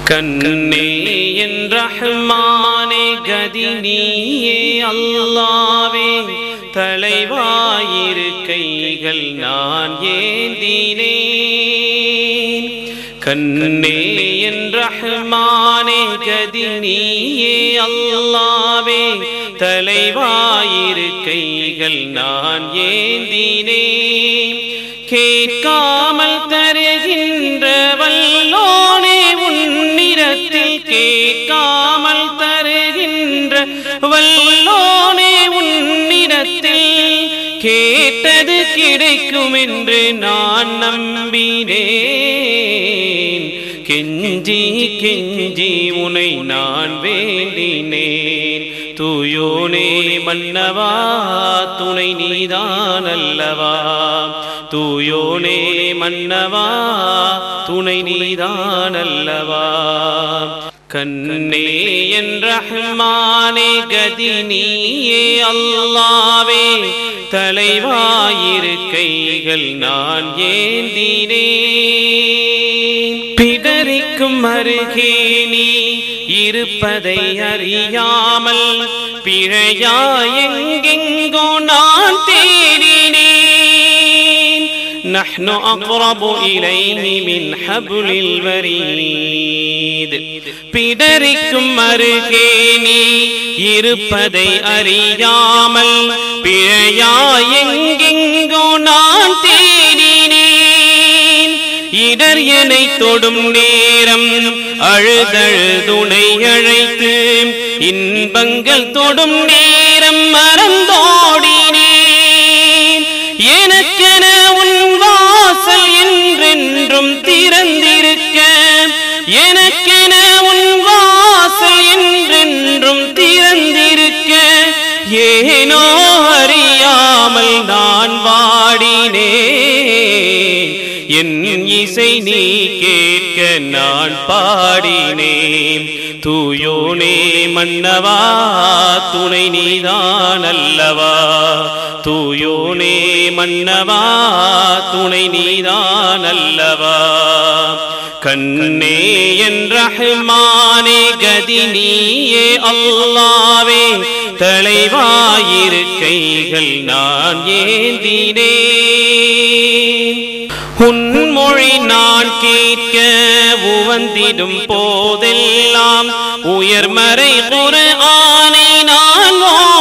கண்ணே என் ரஹ்மானே கதி நீயே அல்லாவே தலைவாயிரு கைகள் நான் ஏந்தினேன் கண்ணே என் ரஹ்மானே கதி நீயே அல்லாவே தலைவாயிரு கைகள் நான் ஏந்தினேன் கேட்காமல் தருகின்ற வல்லோனே உன்னிடத்தில் கேட்காமல் தருகின்ற வல்லோனே உன்னிடத்தில் கேட்டது கிடைக்கும் என்று நான் நம்பினேன் கெஞ்சி கெஞ்சி உனை நான் வேண்டினேன் தூயோனே மன்னவா துணை நீதான் அல்லவா தூயோனே மன்னவா துணை நீதான் அல்லவா கண்ணே என் ரஹ்மானே கதி நீயே அல்லாவே தலைவாயிரு கைகள் நான் ஏந்தினேன் பிடரிக்கும் அருகே நீ இருப்பதை அறியாமல் பிழையா எங்கெங்கோ நான் தேடினேன் نحن أقرب إليه من حبل الوريد பிடரிக்கும் அருகே நீ இருப்பதை அறியாமல் பிழையா எங்கெங்கோ நான் தேடினேன் இடர் என்னை தொடும் நேரம் அழுதழுதுணை அழைத்து இன்பங்கள் தொடும் நேரம் மறந்தோடினேன் எனக்கென உன் வாசல் என்றென்றும் திறந்திருக்க எனக்கென உன் வாசல் என்றென்றும் திறந்திருக்க ஏனோ அறியாமல் நான் வாடினேன் என் இசை நீ கேட்க நான் பாடினேன் தூயோனே மன்னவா துணை நீதான் அல்லவா தூயோனே மன்னவா துணை நீதான் அல்லவா கண்ணே என் ரஹ்மானே கதி நீயே அல்லாவே தலைவாயிரு கைகள் நான் ஏந்தினேன் உன்மொழி நான் கேட்க உவந்திடும் போதெல்லாம் உயர்மறை குரு ஆனை நான்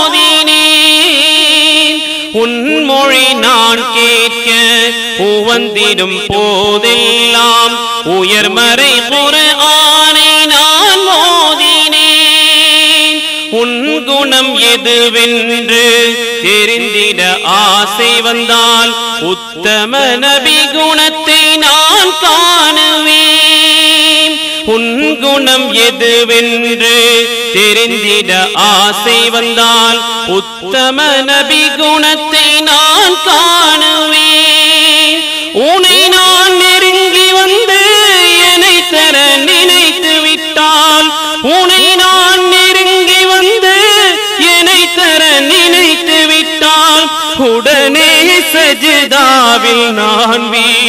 ஓதினேன் உன்மொழி நான் கேட்க உவந்திடும் போதெல்லாம் உயர்மறை குரு ஆனை நான் ஓதினேன் உன் குணம் எதுவென்று தெரிந்திட ஆசை வந்தால் உத்தம நபி குணத்தை நான் காணுவேன் உன் குணம் எதுவென்று தெரிந்திட ஆசை வந்தால் உத்தம நபி குணத்தை நான் காணுவேன் உனை நான் நெருங்கி வந்து என்னை தர நினைத்து விட்டால் உனை நான் நெருங்கி வந்து என்னை தர நினைத்து விட்டால் உடனே சஜிதாவில் நான்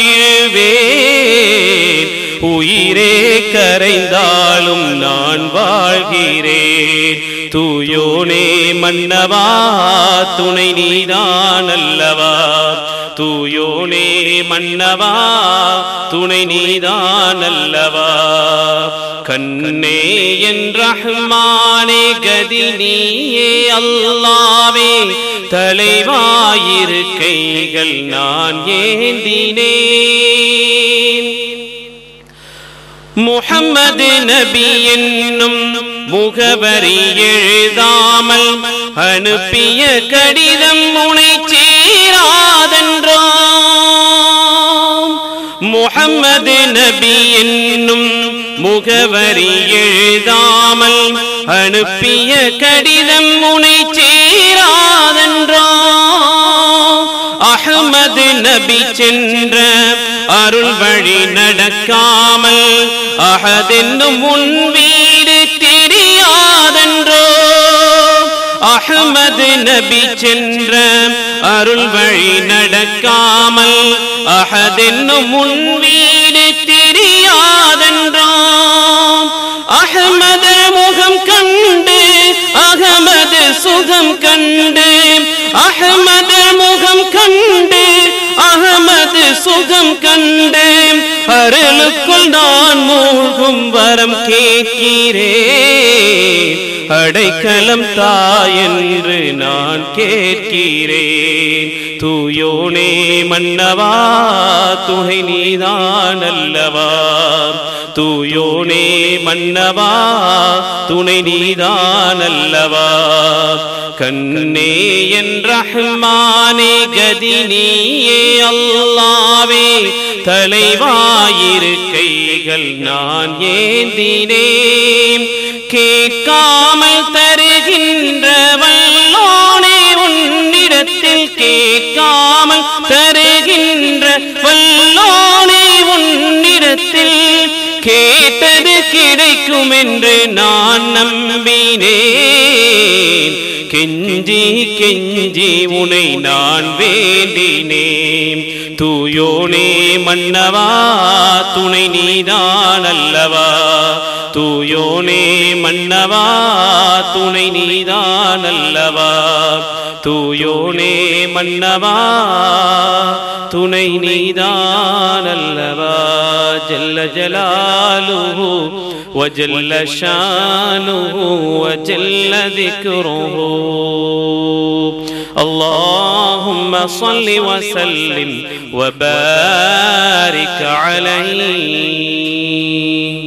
வீழ்வேன் உயிரே கரைந்தாலும் நான் வாழ்கிறேன் தூயோனே மன்னவா துணை நீதான் அல்லவா தூயோனே மன்னவா துணை நீதான் அல்லவா கண்ணே என் ரஹ்மானே கதி நீயே அல்லாவே தலைவாயிரு கைகள் நான் ஏந்தினேன் முகம்மது நபி என்னும் முகவரி எழுதாமல் அனுப்பிய கடிதம் முனை சேராதென்றோ முகம்மது நபி என்னும் முகவரி எழுதாமல் அனுப்பிய கடிதம் முனை சேராதென்றோ அகமது நபி சென்ற அருள் வழி நடக்காமல் அகதென்னும் உன் வீடு தெரியாதென்றோ அகமது நபி சென்ற அருள் வழி நடக்காமல் அகதென்னும் உன் வீடு தெரியாதென்றோம் சுகம் கண்டு அகமது முகம் கண்டு அகமது சுகம் கண்டு அருளுக்குள் நான் மூழ்கும் வரம் கேட்கிறேன் அடைக்கலம் தாயென்று நான் கேட்கிறேன் தூயோனே மன்னவா துணை நீதான் அல்லவா தூயோனே மன்னவா துணை நீதான் அல்லவா கண்ணே என் ரஹ்மானே கதி நீயே அல்லாவே தலைவாயிரு கைகள் நான் ஏந்தினேன் கேட்காமல் தருகின்ற வல்லோனே உன்னிடத்தில் கேட்காமல் தருகின்ற வல்லோனே உன்னிடத்தில் கேட்டது கிடைக்கும் என்று நான் நம்பினேன் கெஞ்சி கெஞ்சி உனை நான் வேண்டினேன் தூயோனே மன்னவா துணை நீதான் அல்லவா தூயோனே மன்னவா துணை நீதான் அல்லவா தூயோனே மன்னவா துணை நீதான் அல்லவா ஜல்ல ஜலாலுஹு وجل شانه وجل ذكره اللهم صل وسلم وبارك عليه